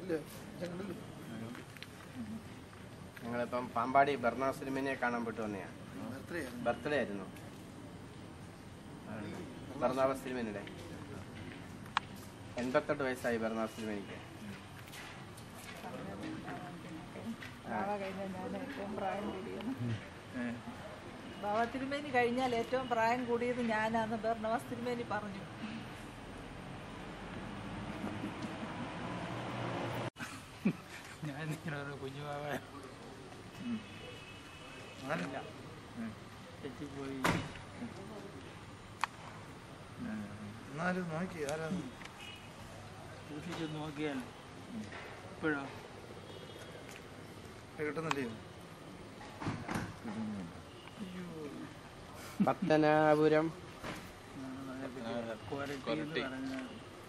കണ്ടില്ലേ ഞാൻ കണ്ടില്ലേ ഞങ്ങളിപ്പം പാമ്പാടി ബർണ സിനിമനെ കാണാൻ പോയിട്ട് വന്നെയാ ബർത്ത്ഡേ ബർത്ത്ഡേ ആയിരുന്നു ബർണാബ സിനിമയുടെ എൺപത്തെട്ട് വയസ്സായി ബർണാബ സിനിമയ്ക്ക് ബാവ കഴിഞ്ഞാൽ ഞാൻ ഏറ്റവും പ്രായം കൂടിയത് ബാബ തിരുമേനി കഴിഞ്ഞാൽ ഏറ്റവും പ്രായം കൂടിയത് ഞാനാന്ന് ബർണവാസ് തിരുമേനി പറഞ്ഞു ഞാൻ ഇങ്ങനെ ഒരു കുഞ്ഞു ബാബ ആരില്ല തെറ്റിപ്പോയി എന്നാലും നോക്കി ആരാന്ന് സൂക്ഷിച്ച് നോക്കിയാൽ ഇപ്പോഴോ കിട്ടുന്നില്ലേ പത്തനാപുരം ക്വാറന്റൈൻ എന്ന് പറഞ്ഞാൽ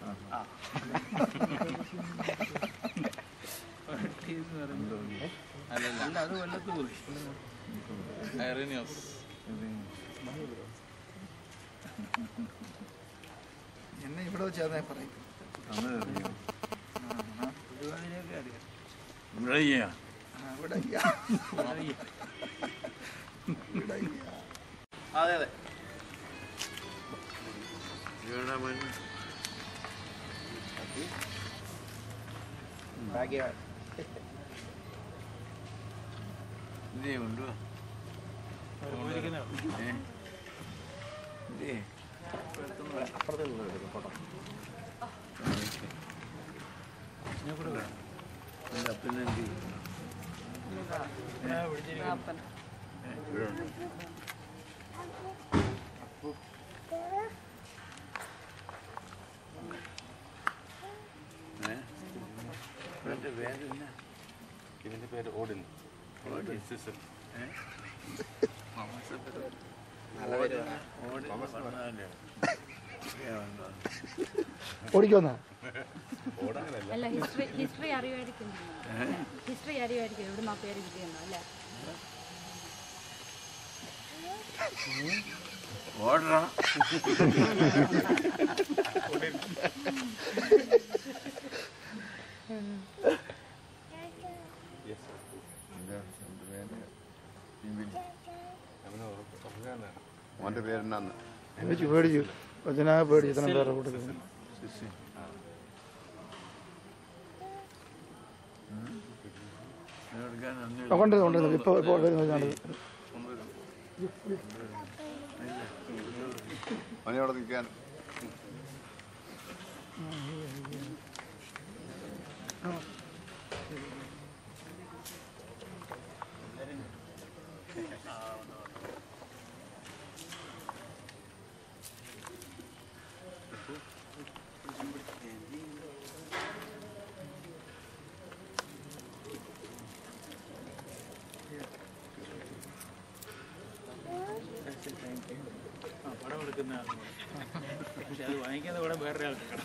ക്വാറന്റൈൻ എന്ന് പറഞ്ഞാൽ അല്ല അത് കൊല്ലത്ത് പോയി എന്നെ ഇവിടെ വെച്ചാന്നേ പറയും ഒരുപാടിനൊക്കെ അറിയാം ആ, ഇവിടെ ഇല്ല. ഇവിടെ ഇല്ല. അതെ അതെ ഭാഗ്യവാൻ അപ്പുറത്ത് നിന്ന് എടുക്കും ഫോട്ടോ ഇതിന്റെ പേര് ഓടിൻ നല്ല പേര് ഓടിക്കോന്നാ അല്ല ഹിസ്റ്ററി ഹിസ്റ്ററി അറിയുമായിരിക്കും ഹിസ്റ്ററി അറിയുമായിരിക്കും എവിടെ നിന്ന് പേര് കിട്ടിയെന്നോ അല്ലേ മോന്റെ പേരെന്നാന്ന് പേടിച്ചു പേടിച്ചു കൊച്ചിനാ പേടിച്ചു ഇത്രയും പേരെ കൊടുക്കുന്നു കൊണ്ടു കൊണ്ടുവന്നു ഇപ്പൊ ഇപ്പൊ വരുന്നത് മോനോടെ നിൽക്കാൻ ആ പടം എടുക്കുന്ന ആൾ പക്ഷെ അത് വാങ്ങിക്കുന്ന പടം വേറെ ആൾക്ക് കിടക്കും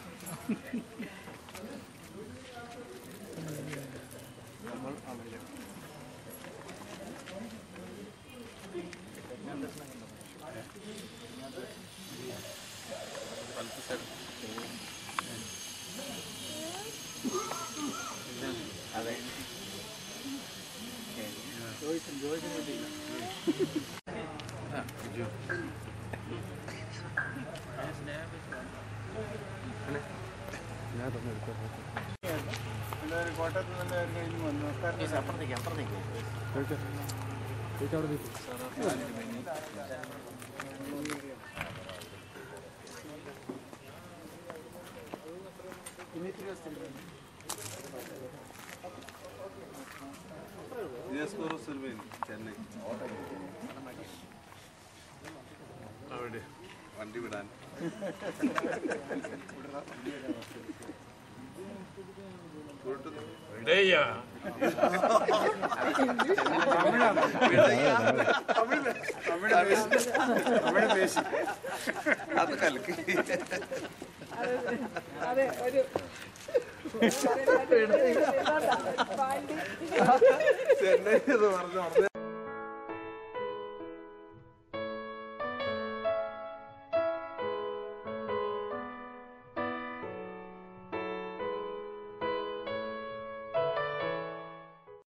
ജോയിച്ചൻ ജോയിച്ചൻ കിട്ടിയില്ല ഞാൻ സ്നേഹം അപ്പുറത്തേക്ക് അപ്പുറത്തേക്ക് ചെന്നൈ അവിടെ വണ്ടി വിടാൻ അത് കലക്കി അതെ ഒരു ചെന്നൈ എന്ന് പറഞ്ഞു